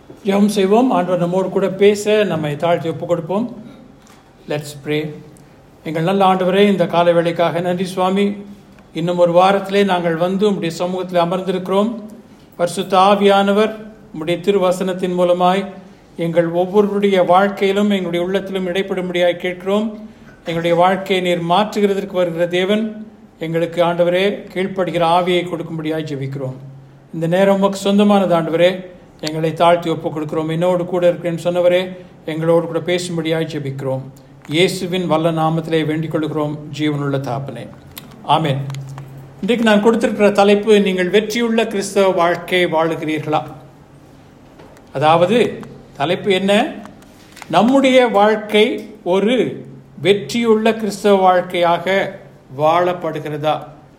ஜெபம் செய்வோம் ஆண்டவர் நம்மோடு கூட பேச நம்மை தாழ்த்தி ஒப்பு கொடுப்போம் லெட்ஸ் ப்ரே எங்கள் நல்ல ஆண்டவரே இந்த கால வேளைக்காக நன்றி சுவாமி இன்னும் ஒரு வாரத்திலே நாங்கள் வந்து உம்முடைய சமூகத்தில் அமர்ந்திருக்கிறோம் பரிசுத்த ஆவியானவர் உம்முடைய திருவசனத்தின் மூலமாய் எங்கள் ஒவ்வொருவருடைய வாழ்க்கையிலும் எங்களுடைய உள்ளத்திலும் இடைப்படும்படியாய் கேட்கிறோம் எங்களுடைய வாழ்க்கையை நீர் மாற்றுகிறதற்கு வருகிற தேவன் எங்களுக்கு ஆண்டவரே கீழ்ப்படுகிற ஆவியை கொடுக்கும்படியாய் ஜெபிக்கிறோம் இந்த நேரம் உமக்கு சொந்தமானது ஆண்டவரே எங்களை தாழ்த்தி ஒப்புக் கொடுக்கிறோம் என்னோடு கூட இருக்கிறேன்னு சொன்னவரே எங்களோடு கூட பேசும்படியாய் ஜெபிக்கிறோம் இயேசுவின் வல்ல நாமத்திலே வேண்டிக் கொள்கிறோம் ஜீவனுள்ள தாப்பனே ஆமென் இன்றைக்கு நான் கொடுத்திருக்கிற தலைப்பு நீங்கள் வெற்றியுள்ள கிறிஸ்தவ வாழ்க்கை வாழுகிறீர்களா அதாவது தலைப்பு என்ன நம்முடைய வாழ்க்கை ஒரு வெற்றியுள்ள கிறிஸ்தவ வாழ்க்கையாக வாழப்படுகிறதா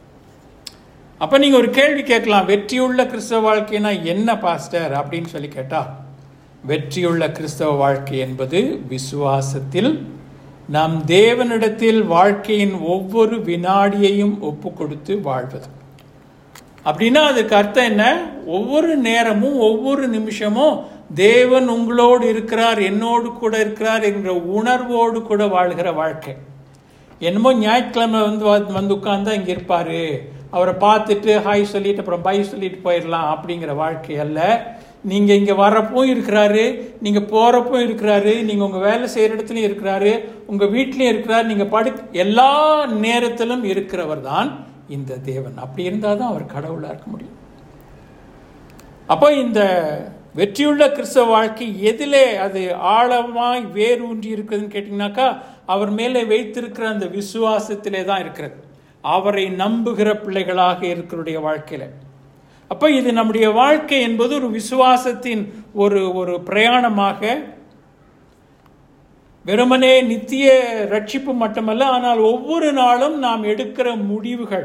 அப்ப நீங்க ஒரு கேள்வி கேட்கலாம் வெற்றியுள்ள கிறிஸ்தவ வாழ்க்கைனா என்ன பாஸ்டர் அப்படின்னு சொல்லி கேட்டா வெற்றியுள்ள கிறிஸ்தவ வாழ்க்கை என்பது விசுவாசத்தில் நாம் தேவனிடத்தில் வாழ்க்கையின் ஒவ்வொரு வினாடியையும் ஒப்பு கொடுத்து வாழ்வது அப்படின்னா அதுக்கு அர்த்தம் என்ன ஒவ்வொரு நேரமும் ஒவ்வொரு நிமிஷமும் தேவன் உங்களோடு இருக்கிறார் என்னோடு கூட இருக்கிறார் என்ற உணர்வோடு கூட வாழ்கிற வாழ்க்கை என்னமோ ஞாயிற்றுக்கிழமை வந்து வ- வந்து உட்கார்ந்தா இங்கே இருப்பாரு அவரை பார்த்துட்டு ஹாய் சொல்லிட்டு அப்புறம் பை சொல்லிட்டு போயிடலாம் அப்படிங்கிற வாழ்க்கை அல்ல நீங்க இங்க வர்றப்பவும் இருக்கிறாரு நீங்க போறப்பவும் இருக்கிறாரு நீங்க உங்க வேலை செய்யற இடத்துலயும் இருக்கிறாரு உங்க வீட்லயும் இருக்கிறாரு நீங்க படு எல்லா நேரத்திலும் இருக்கிறவர் தான் இந்த தேவன் அப்படி இருந்தால் தான் அவர் கடவுளா இருக்க முடியும் அப்போ இந்த வெற்றியுள்ள கிறிஸ்தவ வாழ்க்கை எதிலே அது ஆழமாய் வேரூன்றி இருக்குதுன்னு கேட்டிங்கனாக்கா அவர் மேலே வைத்திருக்கிற அந்த விசுவாசத்திலே தான் இருக்கிறது அவரை நம்புகிற பிள்ளைகளாக இருக்கிறுடைய வாழ்க்கையில அப்போ இது நம்முடைய வாழ்க்கை என்பது ஒரு விசுவாசத்தின் ஒரு ஒரு பிரயாணமாக வெறுமனே நித்திய ரட்சிப்பு மட்டுமல்ல ஆனால் ஒவ்வொரு நாளும் நாம் எடுக்கிற முடிவுகள்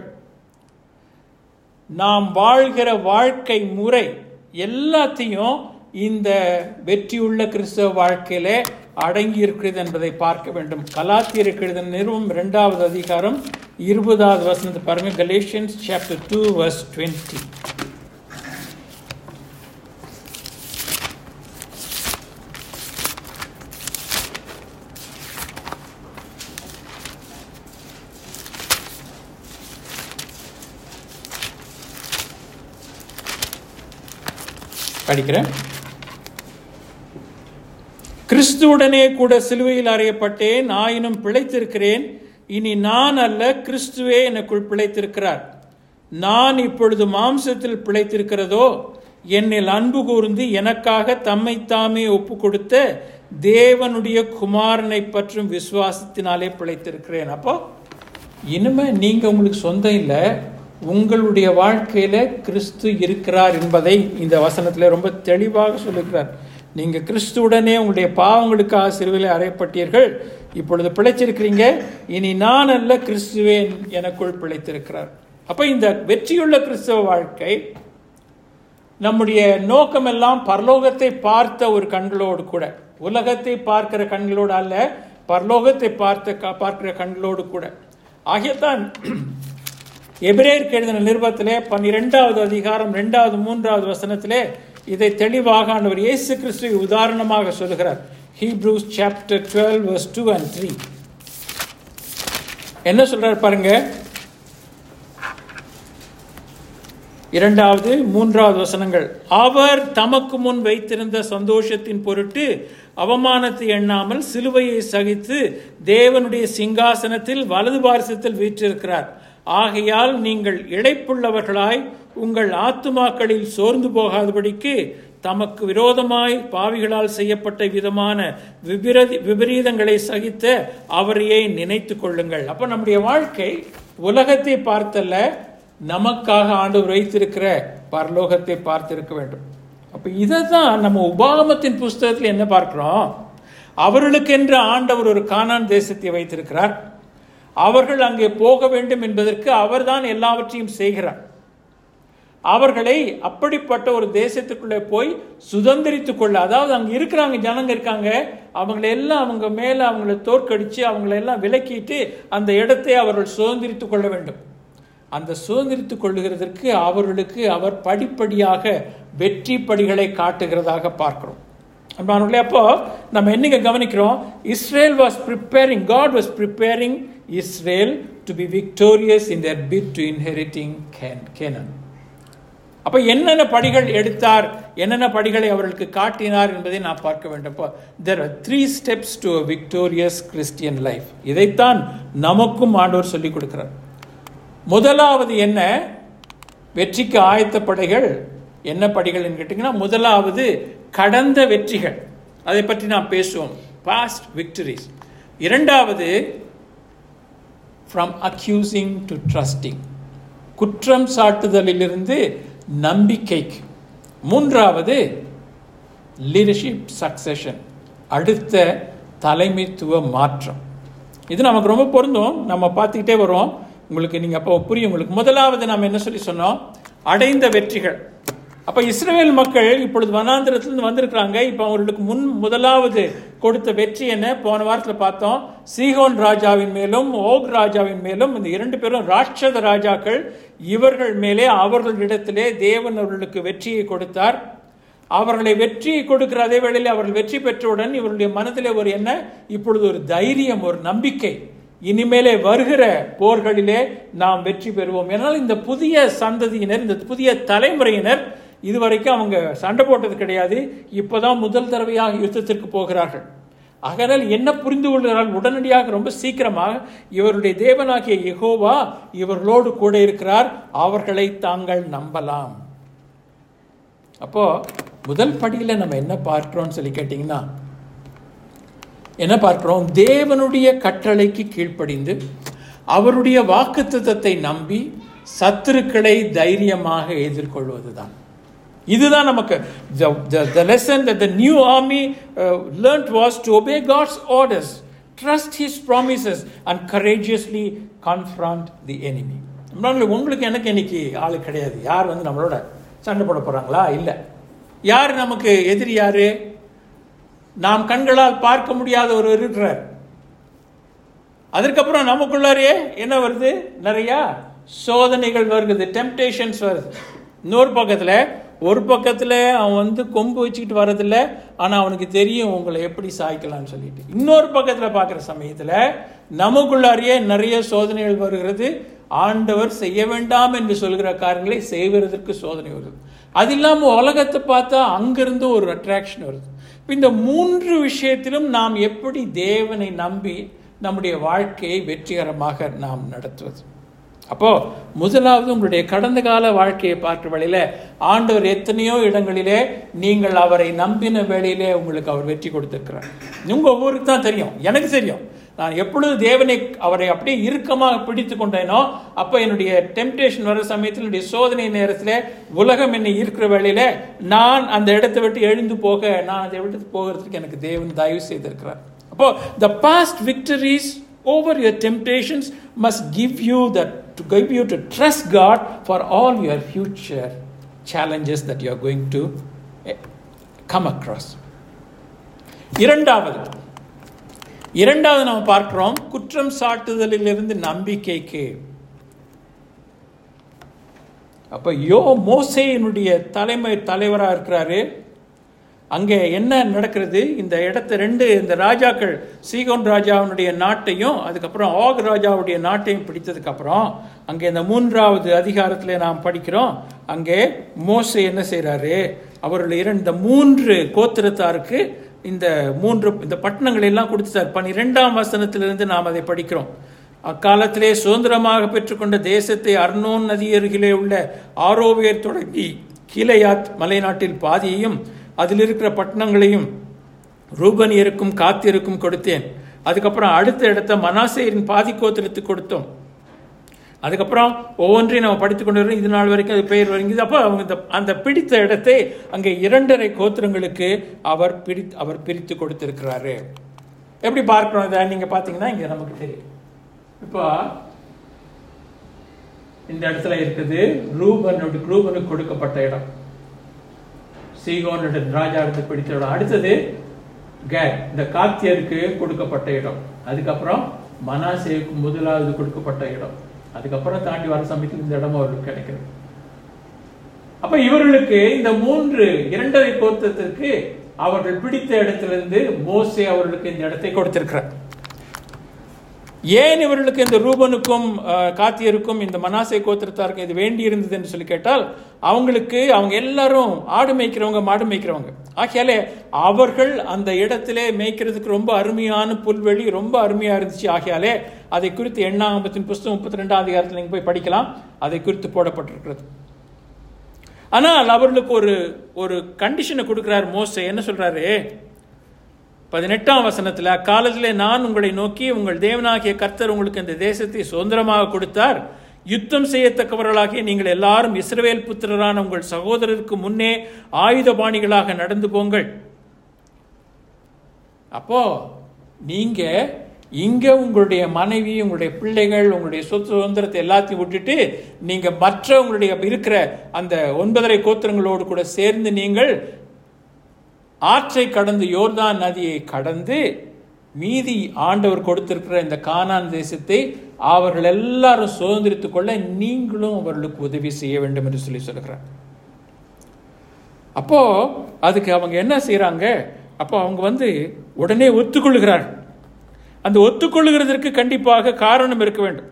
நாம் வாழ்கிற வாழ்க்கை முறை எல்லாத்தையும் இந்த வெற்றியுள்ள கிறிஸ்தவ வாழ்க்கையிலே அடங்கி இருக்கிறது என்பதை பார்க்க வேண்டும் கலாத்தியர் எழுதின நிறுவம் இரண்டாவது அதிகாரம் இருபதாவது வசனத்தை பாருங்க Galatians chapter two verse twenty படிக்கிறேன் கிறிஸ்துவுடனே கூட சிலுவையில் அறையப்பட்டேன் ஆயினும் பிழைத்திருக்கிறேன் இனி நான் அல்ல கிறிஸ்துவே எனக்குள் பிழைத்திருக்கிறார் நான் இப்பொழுது மாம்சத்தில் பிழைத்திருக்கிறதோ என்னில் அன்பு கூர்ந்து எனக்காக தம்மை தாமே ஒப்பு கொடுத்த தேவனுடைய குமாரனை பற்றும் விசுவாசத்தினாலே பிழைத்திருக்கிறேன் அப்போ இனிமே நீங்க உங்களுக்கு சொந்தம் இல்லை உங்களுடைய வாழ்க்கையில கிறிஸ்து இருக்கிறார் என்பதை இந்த வசனத்துல ரொம்ப தெளிவாக சொல்லுகிறார் நீங்க கிறிஸ்துவுடனே உங்களுடைய பாவங்களுக்காக சிறுவிலை அறையப்பட்டீர்கள் இப்பொழுது பிழைச்சிருக்கிறீங்க இனி நான் அல்ல கிறிஸ்துவே எனக்குள் பிழைத்திருக்கிறார் அப்ப இந்த வெற்றியுள்ள கிறிஸ்தவ வாழ்க்கை நம்முடைய நோக்கமெல்லாம் பரலோகத்தை பார்த்த ஒரு கண்களோடு கூட உலகத்தை பார்க்கிற கண்களோடு அல்ல பரலோகத்தை பார்த்த பார்க்கிற கண்களோடு கூட ஆகியத்தான் எபிரேயருக்கு எழுதின நிருபத்திலே பன்னிரெண்டாவது அதிகாரம் ரெண்டாவது மூன்றாவது வசனத்திலே இதை தெளிவாக ஆண்டவர் இயேசு கிறிஸ்துவை உதாரணமாக சொல்கிறார் Hebrews chapter twelve verse two and three என்ன சொல்றார் பாருங்க இரண்டாவது மூன்றாவது வசனங்கள் அவர் தமக்கு முன் வைத்திருந்த சந்தோஷத்தின் பொருட்டு அவமானத்தை எண்ணாமல் சிலுவையை சகித்து தேவனுடைய சிங்காசனத்தில் வலது பாரசத்தில் வீற்றிருக்கிறார் ஆகையால் நீங்கள் இழைப்புள்ளவர்களாய் உங்கள் ஆத்துமாக்களில் சோர்ந்து போகாதபடிக்கு தமக்கு விரோதமாய் பாவிகளால் செய்யப்பட்ட விதமான விபரீத விபரீதங்களை சகித்த அவரையே நினைத்து கொள்ளுங்கள் அப்ப நம்முடைய வாழ்க்கை உலகத்தை பார்த்தல்ல நமக்காக ஆண்டவர் வைத்திருக்கிற பரலோகத்தை பார்த்திருக்க வேண்டும் அப்ப இதை தான் நம்ம உபாகமத்தின் புஸ்தகத்தில் என்ன பார்க்கிறோம் அவர்களுக்கென்று ஆண்டவர் ஒரு கானான் தேசத்தை வைத்திருக்கிறார் அவர்கள் அங்கே போக வேண்டும் என்பதற்கு அவர்தான் எல்லாவற்றையும் செய்கிறார் அவர்களை அப்படிப்பட்ட ஒரு தேசத்துக்குள்ளே போய் சுதந்திரித்துக் கொள்ள அதாவது அங்க இருக்கிறாங்க ஜனங்க இருக்காங்க அவங்களை எல்லாம் அவங்க மேல அவங்களை தோற்கடிச்சு அவங்களை எல்லாம் விலக்கிட்டு அந்த இடத்தை அவர்கள் சுதந்திரித்துக் கொள்ள வேண்டும் அந்த சுதந்திரித்துக் கொள்ளுகிறதற்கு அவர்களுக்கு அவர் படிப்படியாக வெற்றி படிகளை காட்டுகிறதாக பார்க்கிறோம் அன்பானவர்களே அப்போ நம்ம என்னங்க கவனிக்கிறோம் Israel was preparing God was preparing Israel to be victorious in their fight to inheriting Canaan அப்ப என்னென்ன படிகள் எடுத்தார் என்னென்ன படிகளை அவர்களுக்கு காட்டினார் என்பதை நான் பார்க்க வேண்டும் there are three steps to victorious Christian life இதைத்தான் நமக்கும் ஆண்டவர் சொல்லிக் கொடுக்கிறார் முதலாவது என்ன வெற்றிக்கு ஆயத்த படைகள் என்ன படிகள் கேட்டிங்கன்னா முதலாவது கடந்த வெற்றிகள் அதை பற்றி நாம் பேசுவோம் பாஸ்ட் விக்டரிஸ் இரண்டாவது ஃப்ரம் அக்யூசிங் டு ட்ரஸ்டிங் குற்றம் சாட்டுதலிலிருந்து நம்பிக்கைக்கு மூன்றாவது லீடர்ஷிப் சக்சஷன் அடுத்த தலைமைத்துவ மாற்றம் இது நமக்கு ரொம்ப பொருந்தும் நம்ம பார்த்துக்கிட்டே வரோம் உங்களுக்கு நீங்கள் அப்போ புரியும் உங்களுக்கு முதலாவது நாம் என்ன சொல்லி சொன்னோம் அடைந்த வெற்றிகள் அப்போ இஸ்ரேல் மக்கள் இப்பொழுது வனாந்திரத்திலிருந்து வந்திருக்கிறாங்க இப்போ அவர்களுக்கு முன் முதலாவது கொடுத்த வெற்றி என்ன போன வாரத்தில் பார்த்தோம் சீகோன் ராஜாவின் மேலும் ஓக் ராஜாவின் மேலும் இந்த இரண்டு பேரும் ராட்சத ராஜாக்கள் இவர்கள் மேலே அவர்களிடத்திலே தேவன் அவர்களுக்கு வெற்றியை கொடுத்தார் அவர்களை வெற்றி கொடுக்கிற அதே வேளையில் அவர்கள் வெற்றி பெற்றவுடன் இவருடைய மனதிலே ஒரு என்ன இப்பொழுது ஒரு தைரியம் ஒரு நம்பிக்கை இனிமேலே வருகிற போர்களிலே நாம் வெற்றி பெறுவோம் ஏன்னால் இந்த புதிய சந்ததியினர் இந்த புதிய தலைமுறையினர் இதுவரைக்கும் அவங்க சண்டை போட்டது கிடையாது இப்போதான் முதல் தடவையாக யுத்தத்திற்கு போகிறார்கள் ஆகையால் என்ன புரிந்து கொள்கிறார்கள் உடனடியாக ரொம்ப சீக்கிரமாக இவருடைய தேவனாகிய யெகோவா இவர்களோடு கூட இருக்கிறார் அவர்களை தாங்கள் நம்பலாம் அப்போ முதல் படியில் நம்ம என்ன பார்க்கிறோம்னு சொல்லி கேட்டிங்கன்னா என்ன பார்க்கிறோம் தேவனுடைய கட்டளைக்கு கீழ்ப்படிந்து அவருடைய வாக்குத்தத்தத்தை நம்பி சத்துருக்களை தைரியமாக எதிர்கொள்வதுதான் இதுதான் நமக்கு the, the, the lesson that the new army uh, learned was to obey God's orders, trust His promises, and courageously confront the enemy. நம்மளால உங்களுக்கு எனக்கு இன்னைக்கு ஆளு கிடையாது யார் வந்து நம்மளோட சண்டை போட போறாங்களா இல்லை யார் நமக்கு எதிரி யாரு நாம் கண்களால் பார்க்க முடியாத ஒருவர் இருக்கிறார் அதற்கப்புறம் நமக்குள்ளாரே என்ன வருது நிறையா சோதனைகள் வருகிறது டெம்டேஷன்ஸ் வருது இன்னொரு பக்கத்தில் ஒரு பக்கத்தில் அவன் வந்து கொம்பு வச்சுக்கிட்டு வர்றதில்ல ஆனால் அவனுக்கு தெரியும் உங்களை எப்படி சாய்க்கலாம்னு சொல்லிட்டு இன்னொரு பக்கத்தில் பார்க்குற சமயத்தில் நமக்குள்ளாரியே நிறைய சோதனைகள் வருகிறது ஆண்டவர் செய்ய வேண்டாம் என்று சொல்கிற காரியங்களை செய்வதற்கு சோதனை வருது அது இல்லாமல் உலகத்தை பார்த்தா அங்கிருந்து ஒரு அட்ராக்ஷன் வருது இந்த மூன்று விஷயத்திலும் நாம் எப்படி தேவனை நம்பி நம்முடைய வாழ்க்கையை வெற்றிகரமாக நாம் நடத்துவது அப்போ முதலாவது உங்களுடைய கடந்த கால வாழ்க்கையை பார்க்கிற வழியில ஆண்டவர் எத்தனையோ இடங்களிலே நீங்கள் அவரை நம்பின வேளையிலே உங்களுக்கு அவர் வெற்றி கொடுத்திருக்கிறார் உங்க ஊருக்கு தான் தெரியும் எனக்கு தெரியும் நான் எப்பொழுது தேவனை அவரை அப்படியே இறுக்கமாக பிடித்து கொண்டேனோ அப்போ என்னுடைய டெம்டேஷன் வர சமயத்தில் என்னுடைய சோதனை நேரத்தில் உலகம் என்னை இருக்கிற வேளையில நான் அந்த இடத்தை விட்டு எழுந்து போக நான் அதை விட்டு போகிறதுக்கு எனக்கு தேவன் தயவு செய்திருக்கிறார் அப்போ the past victories over your temptations must give you that to give you to trust God for all your future challenges that you are going to come across இரண்டாவது இரண்டாவது நம்ம பார்க்கிறோம் குற்றம் சாட்டுதலிலிருந்து நம்பிக்கைக்கு அப்ப யோ மோசேயினுடைய தலைமை தலைவராக இருக்கிறாரு அங்கே என்ன நடக்கிறது இந்த இடத்த ரெண்டு இந்த ராஜாக்கள் சீகோன் ராஜாவினுடைய நாட்டையும் அதுக்கப்புறம் ஆக் ராஜாவுடைய நாட்டையும் பிடித்ததுக்கு அப்புறம் அங்கே இந்த மூன்றாவது அதிகாரத்தில் நாம் படிக்கிறோம் அங்கே மோசே என்ன செய்கிறாரு அவருடைய இரண்டு மூன்று கோத்திரத்தாருக்கு இந்த மூன்று இந்த பட்டணங்களை எல்லாம் கொடுத்துட்டார் பனிரெண்டாம் வசனத்திலிருந்து நாம் அதை படிக்கிறோம் அக்காலத்திலே சுதந்திரமாக பெற்றுக்கொண்ட தேசத்தை அர்னோன் நதி அருகிலே உள்ள ஆரோவியர் தொடங்கி கீழையாத் மலைநாட்டில் பாதியையும் அதில் இருக்கிற பட்டணங்களையும் ரூபனியருக்கும் காத்தியருக்கும் கொடுத்தேன் அதுக்கப்புறம் அடுத்த இடத்த மனாசேரின் பாதி கோத்திரத்துக்கு கொடுத்தோம் அதுக்கப்புறம் ஒவ்வொன்றையும் நம்ம படித்து கொண்டு வரோம் இது நாள் வரைக்கும் அது பெயர் வருகிறது அப்போ அவங்க இந்த அந்த பிடித்த இடத்தை அங்கே இரண்டரை கோத்திரங்களுக்கு அவர் பிடி அவர் பிரித்து கொடுத்திருக்கிறாரு எப்படி பார்க்கிறோம் இதை நீங்கள் பார்த்தீங்கன்னா இங்கே நமக்கு தெரியும் இப்போ இந்த இடத்துல இருக்குது ரூபனோட ரூபனுக்கு கொடுக்கப்பட்ட இடம் சீகோனுடைய ராஜாவுக்கு பிடித்த இடம் அடுத்தது கேட் இந்த காத்தியருக்கு கொடுக்கப்பட்ட இடம் அதுக்கப்புறம் மனாசேவுக்கு முதலாவது கொடுக்கப்பட்ட இடம் அதுக்கப்புறம் தாண்டி வர சமயத்தில் இந்த இடம் அவர்களுக்கு கிடைக்கிறது அப்ப இவர்களுக்கு இந்த மூன்று இரண்டரை கோத்தத்திற்கு அவர்கள் பிடித்த இடத்திலிருந்து மோசே அவர்களுக்கு இந்த இடத்தை கொடுத்திருக்கிறார் ஏன் இவர்களுக்கு இந்த ரூபனுக்கும் அஹ், காத்தியருக்கும் இந்த மனாசை கோத்திரத்தாருக்கும் இது வேண்டி இருந்தது என்று சொல்லி கேட்டால் அவங்களுக்கு அவங்க எல்லாரும் ஆடு மேய்க்கிறவங்க மாடு மேய்க்கிறவங்க ஆகையாலே அவர்கள் அந்த இடத்திலே மேய்க்கிறதுக்கு ரொம்ப அருமையான புல்வெளி ரொம்ப அருமையா இருந்துச்சு ஆகையாலே அதை குறித்து எண்ணாகமத்தின் புஸ்தகம் முப்பத்தி ரெண்டாம் அதிகாரத்தில் நீங்க போய் படிக்கலாம் அதை குறித்து போடப்பட்டிருக்கிறது ஆனால் அவர்களுக்கு ஒரு ஒரு கண்டிஷனை கொடுக்கிறார் மோசே என்ன சொல்றாரு பதினெட்டாம் வசனத்துல அக்காலத்திலே நான் உங்களை நோக்கி உங்கள் தேவனாகிய கர்த்தர் உங்களுக்கு இந்த தேசத்தை சுதந்திரமாக கொடுத்தார் யுத்தம் செய்யத்தக்கவர்களாகிய நீங்கள் எல்லாரும் இஸ்ரவேல் புத்திரரான உங்கள் சகோதரருக்கு முன்னே ஆயுதபாணிகளாக நடந்து போங்கள் அப்போ நீங்க இங்க உங்களுடைய மனைவி உங்களுடைய பிள்ளைகள் உங்களுடைய சொத்து சுதந்திரத்தை எல்லாத்தையும் விட்டுட்டு நீங்க மற்ற உங்களுடைய இருக்கிற அந்த ஒன்பதரை கோத்திரங்களோடு கூட சேர்ந்து நீங்கள் ஆற்றை கடந்து யோர்தான் நதியை கடந்து மீதி ஆண்டவர் கொடுத்திருக்கிற இந்த கானான் தேசத்தை அவர்கள் எல்லாரும் சுதந்திரித்துக் கொள்ள நீங்களும் அவர்களுக்கு உதவி செய்ய வேண்டும் என்று சொல்லி சொல்கிறார் அப்போ அதுக்கு அவங்க என்ன செய்றாங்க அப்போ அவங்க வந்து உடனே ஒத்துக்கொள்கிறார்கள் அந்த ஒத்துக்கொள்ளுகிறதற்கு கண்டிப்பாக காரணம் இருக்க வேண்டும்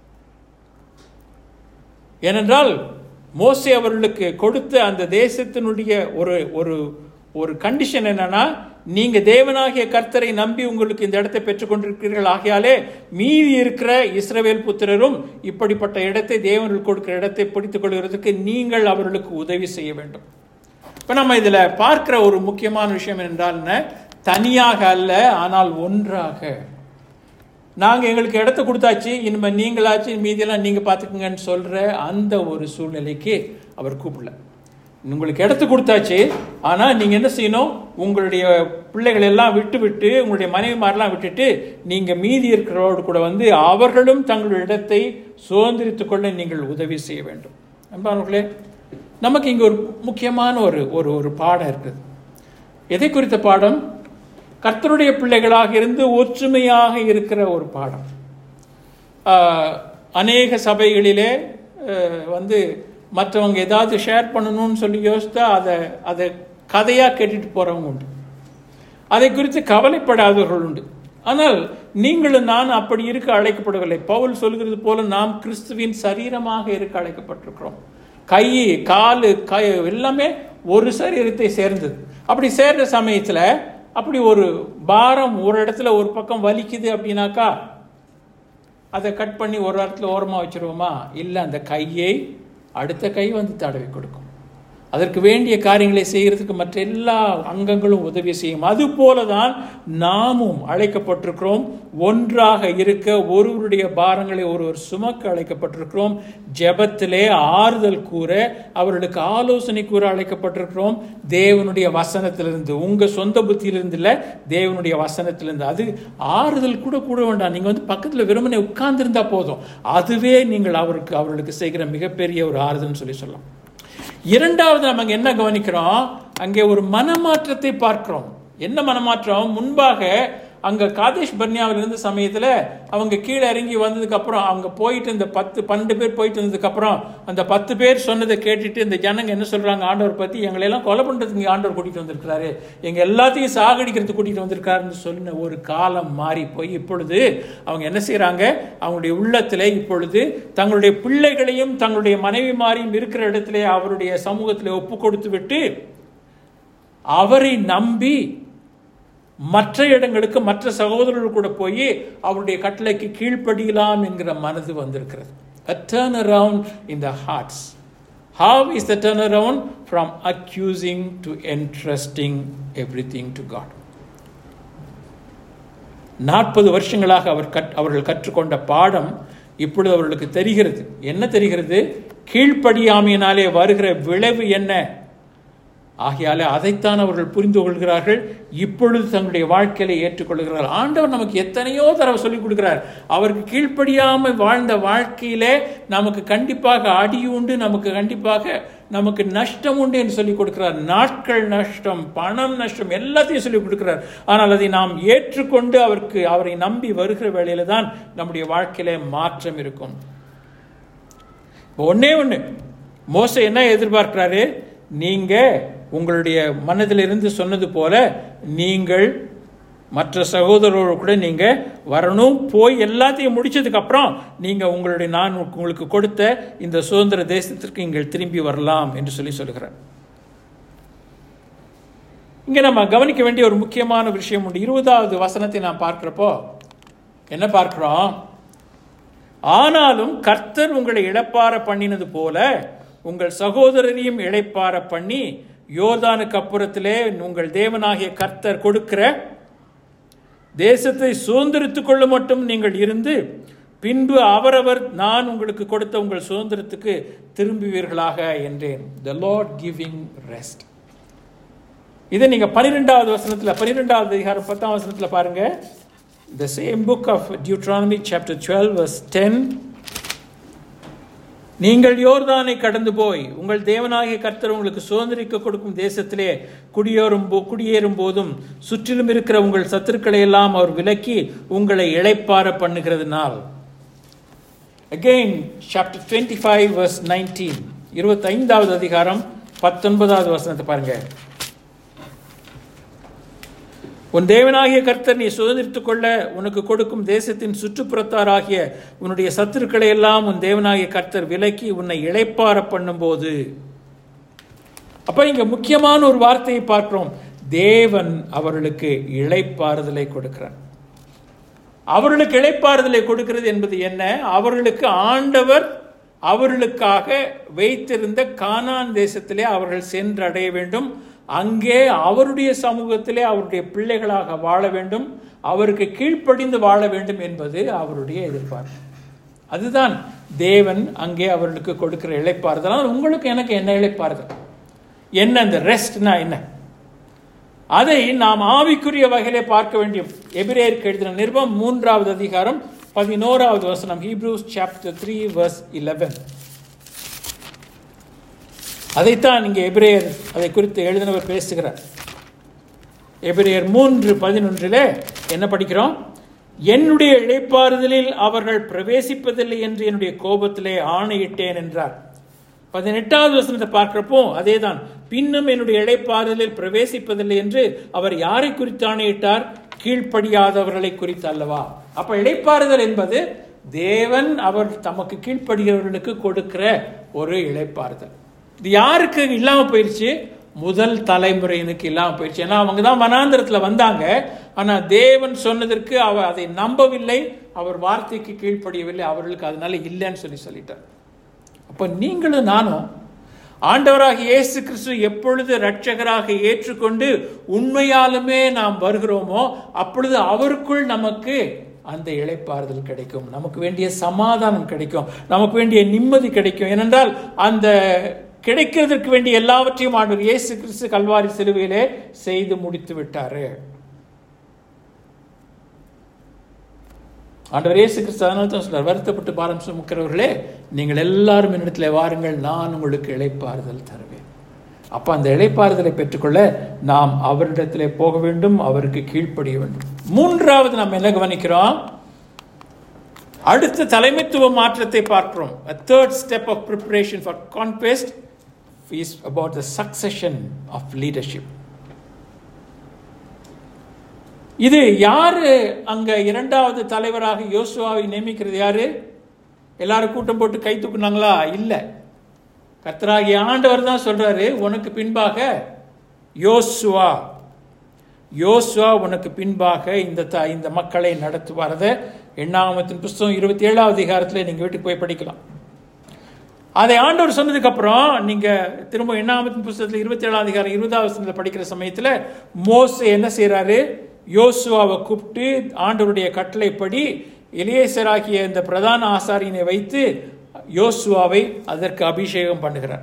ஏனென்றால் மோசே அவர்களுக்கு கொடுத்த அந்த தேசத்தினுடைய ஒரு ஒரு ஒரு கண்டிஷன் என்னன்னா நீங்க தேவனாகிய கர்த்தரை நம்பி உங்களுக்கு இந்த இடத்தை பெற்றுக்கொண்டிருக்கிறீர்கள் ஆகையாலே மீதி இருக்கிற இஸ்ரவேல் புத்திரரும் இப்படிப்பட்ட இடத்தை தேவனுக்கு கொடுக்கிற இடத்தை பிடித்துக் கொள்கிறதுக்கு நீங்கள் அவர்களுக்கு உதவி செய்ய வேண்டும் இப்ப நம்ம இதுல பார்க்கிற ஒரு முக்கியமான விஷயம் என்றால் என்ன தனியாக அல்ல ஆனால் ஒன்றாக நாங்க எங்களுக்கு இடத்த கொடுத்தாச்சு இனிமே நீங்களாச்சு மீதியெல்லாம் நீங்க பாத்துக்கங்கன்னு சொல்ற அந்த ஒரு சூழ்நிலைக்கு அவர் கூப்பிடல உங்களுக்கு இடத்த கொடுத்தாச்சு ஆனா நீங்க என்ன செய்யணும் உங்களுடைய பிள்ளைகள் எல்லாம் விட்டு விட்டு உங்களுடைய மனைவிமாரெல்லாம் விட்டுட்டு நீங்க மீதி இருக்கிறவரோடு கூட வந்து அவர்களும் தங்களுடைய இடத்தை சுதந்திரித்துக் கொள்ள நீங்கள் உதவி செய்ய வேண்டும் அன்பானவர்களே நமக்கு இங்க ஒரு முக்கியமான ஒரு ஒரு ஒரு பாடம் இருக்குது எதை குறித்த பாடம் கர்த்தருடைய பிள்ளைகளாக இருந்து ஒற்றுமையாக இருக்கிற ஒரு பாடம் ஆஹ், அநேக சபைகளிலே ஆஹ், வந்து மற்றவங்க ஏதாவது ஷேர் பண்ணணும்னு சொல்லி யோசித்தா அதை அதை கதையாக கேட்டுட்டு போகிறவங்க உண்டு அதை குறித்து கவலைப்படாதவர்கள் உண்டு ஆனால் நீங்களும் நான் அப்படி இருக்க அழைக்கப்படவில்லை பவுல் சொல்கிறது போல நாம் கிறிஸ்துவின் சரீரமாக இருக்க அழைக்கப்பட்டிருக்கிறோம் கை காலு கை எல்லாமே ஒரு சரீரத்தை சேர்ந்தது அப்படி சேர்ந்த சமயத்தில் அப்படி ஒரு பாரம் ஒரு இடத்துல ஒரு பக்கம் வலிக்குது அப்படின்னாக்கா அதை கட் பண்ணி ஒரு இடத்துல ஓரமாக வச்சிருவோமா இல்லை அந்த கையை அடுத்த கை வந்து தடவி கொடுக்கும் அதற்கு வேண்டிய காரியங்களை செய்கிறதுக்கு மற்ற எல்லா அங்கங்களும் உதவி செய்யும் அது தான் நாமும் அழைக்கப்பட்டிருக்கிறோம் ஒன்றாக இருக்க ஒருவருடைய பாரங்களை ஒருவர் சுமக்க அழைக்கப்பட்டிருக்கிறோம் ஜெபத்திலே ஆறுதல் கூற அவர்களுக்கு ஆலோசனை கூற அழைக்கப்பட்டிருக்கிறோம் தேவனுடைய வசனத்திலிருந்து உங்க சொந்த புத்தியிலிருந்து இல்லை தேவனுடைய வசனத்திலிருந்து அது ஆறுதல் கூட கூட வேண்டாம் நீங்க வந்து பக்கத்துல வெறுமனே உட்கார்ந்திருந்தா போதும் அதுவே நீங்கள் அவருக்கு அவர்களுக்கு செய்கிற மிகப்பெரிய ஒரு ஆறுதல்னு சொல்லி சொல்லலாம் இரண்டாவது நம்ம அங்க என்ன கவனிக்கிறோம் அங்கே ஒரு மனமாற்றத்தை பார்க்கிறோம் என்ன மனமாற்றம் முன்பாக அங்க காதேஷ் பர்னியாவில் இருந்த சமயத்துல அவங்க கீழே இறங்கி வந்ததுக்கு அப்புறம் அவங்க போயிட்டு இந்த பத்து பன்னெண்டு பேர் போயிட்டு வந்ததுக்கு அப்புறம் அந்த பத்து பேர் சொன்னதை கேட்டுட்டு இந்த ஜனங்க என்ன சொல்றாங்க ஆண்டவர் பத்தி எங்களை எல்லாம் கொலை பண்றதுக்கு இங்க ஆண்டவர் கூட்டிட்டு வந்திருக்கிறாரு எங்க எல்லாத்தையும் சாகடிக்கிறதுக்கு கூட்டிட்டு வந்திருக்காருன்னு சொன்ன ஒரு காலம் மாறி போய் இப்பொழுது அவங்க என்ன செய்றாங்க அவங்களுடைய உள்ளத்திலே இப்பொழுது தங்களுடைய பிள்ளைகளையும் தங்களுடைய மனைவிமாரையும் இருக்கிற இடத்திலே அவருடைய சமூகத்திலே ஒப்பு கொடுத்து விட்டு அவரை நம்பி மற்ற இடங்களுக்கு மற்ற சகோதரர்கள் கூட போய் அவருடைய கட்டளைக்கு கீழ்ப்படியலாம் என்கிற மனது வந்திருக்கிறது a turnaround in the hearts how is the turnaround from accusing to entrusting everything to god நாற்பது வருஷங்களாக அவர் கற் அவர்கள் கற்றுக்கொண்ட பாடம் இப்பொழுது அவர்களுக்கு தெரிகிறது என்ன தெரிகிறது கீழ்ப்படியாமையினாலே வருகிற விளைவு என்ன ஆகையாலே அதைத்தான் அவர்கள் புரிந்து கொள்கிறார்கள் இப்பொழுது தங்களுடைய வாழ்க்கையில ஏற்றுக்கொள்கிறார்கள் ஆண்டவர் நமக்கு எத்தனையோ தடவை சொல்லிக் கொடுக்கிறார் அவருக்கு கீழ்ப்படியாமல் வாழ்ந்த வாழ்க்கையிலே நமக்கு கண்டிப்பாக அடி உண்டு நமக்கு கண்டிப்பாக நமக்கு நஷ்டம் உண்டு என்று சொல்லிக் கொடுக்கிறார் நாட்கள் நஷ்டம் பணம் நஷ்டம் எல்லாத்தையும் சொல்லிக் கொடுக்கிறார் ஆனால் அதை நாம் ஏற்றுக்கொண்டு அவருக்கு அவரை நம்பி வருகிற வேளையில தான் நம்முடைய வாழ்க்கையில மாற்றம் இருக்கும் ஒன்னே ஒன்று மோச என்ன எதிர்பார்க்கிறாரு நீங்க உங்களுடைய மனதிலிருந்து சொன்னது போல நீங்கள் மற்ற சகோதரரோடு கூட நீங்க வரணும் போய் எல்லாத்தையும் முடிச்சதுக்கு அப்புறம் நீங்க உங்களுடைய நான் உங்களுக்கு கொடுத்த இந்த சுதந்திர தேசத்திற்கு நீங்கள் திரும்பி வரலாம் என்று சொல்லி சொல்லுகிறார் இங்க நம்ம கவனிக்க வேண்டிய ஒரு முக்கியமான விஷயம் உண்டு இருபதாவது வசனத்தை நாம் பார்க்கிறப்போ என்ன பார்க்கிறோம் ஆனாலும் கர்த்தர் உங்களை இழப்பார பண்ணினது போல உங்கள் சகோதரரையும் இழைப்பார பண்ணி யோர்தானுக்கு அப்புறத்திலே உங்கள் தேவனாகிய கர்த்தர் கொடுக்கிற தேசத்தை சுதந்திரித்துக் கொள்ள மட்டும் நீங்கள் இருந்து பின்பு அவரவர் நான் உங்களுக்கு கொடுத்த உங்கள் சுதந்திரத்துக்கு திரும்புவீர்களாக என்றேன் த லார்ட் கிவிங் ரெஸ்ட் இதை நீங்க பன்னிரெண்டாவது வசனத்துல பன்னிரெண்டாவது அதிகாரம் பத்தாம் வசனத்துல பாருங்க the same book of Deuteronomy chapter twelve verse ten நீங்கள் யோர்தானை கடந்து போய் உங்கள் தேவனாகிய கர்த்தர் உங்களுக்கு சுதந்திரிக்க கொடுக்கும் தேசத்திலே குடியேறும் போ குடியேறும் போதும் சுற்றிலும் இருக்கிற உங்கள் சத்துருக்களை எல்லாம் அவர் விலக்கி உங்களை இளைப்பார பண்ணுகிறதுனால் again chapter twenty five verse nineteen இருபத்தைந்தாவது அதிகாரம் பத்தொன்பதாவது வசனத்தை பாருங்க உன் தேவனாகிய கர்த்தர் நீ சுதந்திரித்துக் கொள்ள உனக்கு கொடுக்கும் தேசத்தின் சுற்றுப்புறத்தாராகிய உன்னுடைய சத்துருக்களை எல்லாம் உன் தேவனாகிய கர்த்தர் விலக்கி உன்னை இளைப்பார பண்ணும்போது அப்ப இங்க முக்கியமான ஒரு வார்த்தையை பார்க்கிறோம் தேவன் அவர்களுக்கு இளைப்பாறுதலை கொடுக்கிறார் அவர்களுக்கு இளைப்பாறுதலை கொடுக்கிறது என்பது என்ன அவர்களுக்கு ஆண்டவர் அவர்களுக்காக வைத்திருந்த கானான் தேசத்திலே அவர்கள் சென்றடைய வேண்டும் அங்கே அவருடைய சமூகத்திலே அவருடைய பிள்ளைகளாக வாழ வேண்டும் அவருக்கு கீழ்ப்படிந்து வாழ வேண்டும் என்பது அவருடைய எதிர்பார்ப்பு அதுதான் தேவன் அங்கே அவர்களுக்கு கொடுக்கிற இழைப்பாறுதல் ஆனால் உங்களுக்கு எனக்கு என்ன இழைப்பாறுதல் என்ன அந்த ரெஸ்ட்னா என்ன அதை நாம் ஆவிக்குரிய வகையிலே பார்க்க வேண்டிய எபிரேயருக்கு எழுதின நிருபம் மூன்றாவது அதிகாரம் பதினோராவது வசனம் Hebrews chapter three verse eleven அதைத்தான் இங்கே எபிரேயர் அதை குறித்து எழுதினவர் பேசுகிறார் எபிரேயர் மூன்று பதினொன்றிலே என்ன படிக்கிறோம் என்னுடைய இழைப்பாறுதலில் அவர்கள் பிரவேசிப்பதில்லை என்று என்னுடைய கோபத்திலே ஆணையிட்டேன் என்றார் பதினெட்டாவது வசனத்தை பார்க்கிறப்போ அதேதான் பின்னும் என்னுடைய இழைப்பாறுதலில் பிரவேசிப்பதில்லை என்று அவர் யாரை குறித்து ஆணையிட்டார் கீழ்ப்படியாதவர்களை குறித்து அல்லவா அப்ப இழைப்பாறுதல் என்பது தேவன் அவர் தமக்கு கீழ்ப்படுகிறவர்களுக்கு கொடுக்கிற ஒரு இழைப்பாறுதல் இது யாருக்கு இல்லாம போயிடுச்சு முதல் தலைமுறையினுக்கு இல்லாம போயிடுச்சு ஏன்னா அவங்க தான் வனாந்திரத்துல வந்தாங்க ஆனா தேவன் சொன்னதற்கு அவர் அதை நம்பவில்லை அவர் வார்த்தைக்கு கீழ்ப்படியவில்லை அவர்களுக்கு அதனால இல்லைன்னு சொல்லி சொல்லிட்டார் அப்ப நீங்களும் நானும் ஆண்டவராக இயேசு கிறிஸ்து எப்பொழுது இரட்சகராக ஏற்றுக்கொண்டு உண்மையாலுமே நாம் வருகிறோமோ அப்பொழுது அவருக்குள் நமக்கு அந்த இழைப்பாறுதல் கிடைக்கும் நமக்கு வேண்டிய சமாதானம் கிடைக்கும் நமக்கு வேண்டிய நிம்மதி கிடைக்கும் ஏனென்றால் அந்த கிடைக்கிறதுக்கு வேண்டிய எல்லாவற்றையும் ஆண்டவர் இயேசு கிறிஸ்து கல்வாரி சிலுவையிலே செய்து முடித்து விட்டாரு ஆண்டவர் இயேசு கிறிஸ்து அதனால தான் சொல்றார் வருத்தப்பட்டு பாரம் சுமக்கிறவர்களே நீங்கள் எல்லாரும் என்னிடத்தில் வாருங்கள் நான் உங்களுக்கு இழைப்பாறுதல் தருவேன் அப்ப அந்த இழைப்பாறுதலை பெற்றுக்கொள்ள நாம் அவரிடத்திலே போக வேண்டும் அவருக்கு கீழ்ப்படிய வேண்டும் மூன்றாவது நாம் என்ன கவனிக்கிறோம் அடுத்த தலைமைத்துவ மாற்றத்தை பார்க்கிறோம் a third step of preparation for conquest is about the succession of leadership இது யாரு அங்க இரண்டாவது தலைவராக யோசுவாவை நியமிக்கிறது யாரு எல்லாரும் கூட்டம் போட்டு கை தூக்குனாங்களா இல்ல கர்த்தராகிய ஆண்டவர் தான் சொல்றாரு உனக்கு பின்பாக யோசுவா யோசுவா உனக்கு பின்பாக இந்த த இந்த மக்களை நடத்துவாரத எண்ணாமத்தின் புஸ்தகம் இருபத்தி ஏழாவது அதிகாரத்தில் நீங்க வீட்டுக்கு போய் படிக்கலாம் அதை ஆண்டவர் சொன்னதுக்கு அப்புறம் நீங்க திரும்ப எண்ணாமத்தின் புஸ்தகத்தில் இருபத்தி ஏழாம் அதிகாரம் இருபதாவது வசனத்தில் படிக்கிற சமயத்தில் மோசே என்ன செய்யறாரு யோசுவாவை கூப்பிட்டு ஆண்டவருடைய கட்டளைப்படி எலியேசராகிய இந்த பிரதான ஆசாரியனை வைத்து யோசுவாவை அதற்கு அபிஷேகம் பண்ணுகிறார்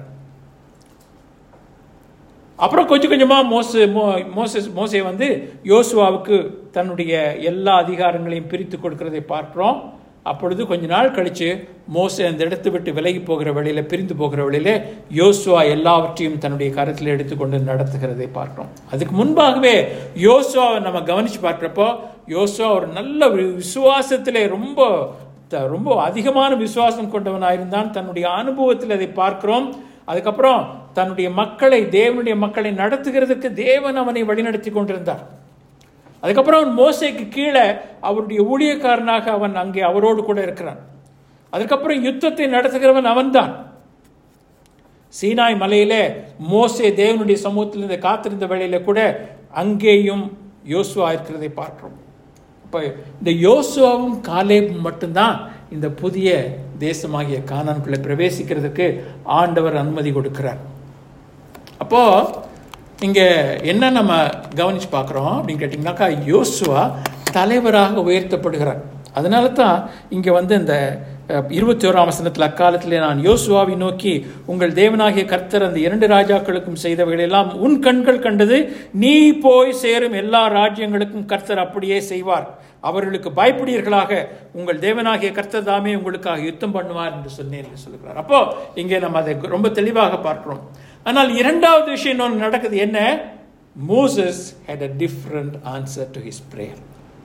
அப்புறம் கொஞ்சம் கொஞ்சமா மோச மோசஸ் மோசே வந்து யோசுவாவுக்கு தன்னுடைய எல்லா அதிகாரங்களையும் பிரித்து கொடுக்கிறதை பார்க்கிறோம் அப்பொழுது கொஞ்ச நாள் கழிச்சு மோசே அந்த இடத்தை விட்டு விலகி போகிற வழியில பிரிந்து போகிற வழியில யோசுவா எல்லாவற்றையும் தன்னுடைய கருத்தில் எடுத்துக்கொண்டு நடத்துகிறதை பார்க்கிறோம் அதுக்கு முன்பாகவே யோசுவாவை நம்ம கவனிச்சு பார்க்கிறப்போ யோசுவா ஒரு நல்ல விசுவாசத்திலே ரொம்ப த- ரொம்ப அதிகமான விசுவாசம் கொண்டவனாயிருந்தான் தன்னுடைய அனுபவத்தில் அதை பார்க்கிறோம் அதுக்கப்புறம் தன்னுடைய மக்களை தேவனுடைய மக்களை நடத்துகிறதுக்கு தேவன் அவனை வழிநடத்தி கொண்டிருந்தார் அதுக்கப்புறம் அவன் மோசேக்கு கீழே அவருடைய ஊழியக்காரனாக அவன் அங்கே அவரோடு கூட இருக்கிறான் அதுக்கப்புறம் யுத்தத்தை நடத்துகிறவன் அவன்தான் சீனாய் மலையிலே மோசே தேவனுடைய சமூகத்திலிருந்து காத்திருந்த வேளையில கூட அங்கேயும் யோசுவா இருக்கிறதை பார்க்கிறோம் இப்போ இந்த யோசுவாவும் காலேபும் மட்டும்தான் இந்த புதிய தேசமாகிய கானானுக்குள்ளே பிரவேசிக்கிறதுக்கு ஆண்டவர் அனுமதி கொடுக்கிறார் அப்போ இங்க என்ன நம்ம கவனிச்சு பார்க்குறோம் அப்படின்னு கேட்டிங்கனாக்கா யோசுவா தலைவராக உயர்த்தப்படுகிறார் அதனால தான் இங்க வந்து இந்த இருபத்தி ஓராம் வசனத்தில் அக்காலத்திலே நான் யோசுவாவை நோக்கி உங்கள் தேவனாகிய கர்த்தர் அந்த இரண்டு ராஜாக்களுக்கும் செய்தவைகளெல்லாம் உன் கண்கள் கண்டது நீ போய் சேரும் எல்லா ராஜ்யங்களுக்கும் கர்த்தர் அப்படியே செய்வார் அவர்களுக்கு பயப்படுவீர்களாக உங்கள் தேவனாகிய கர்த்தர் தாமே உங்களுக்காக யுத்தம் பண்ணுவார் என்று சொன்னேன் என்று சொல்லுகிறார் அப்போ இங்கே நம்ம அதை ரொம்ப தெளிவாக பார்க்கிறோம் ஆனால் இரண்டாவது விஷயம் இன்னொன்று நடக்குது என்ன Moses had a different answer to his prayer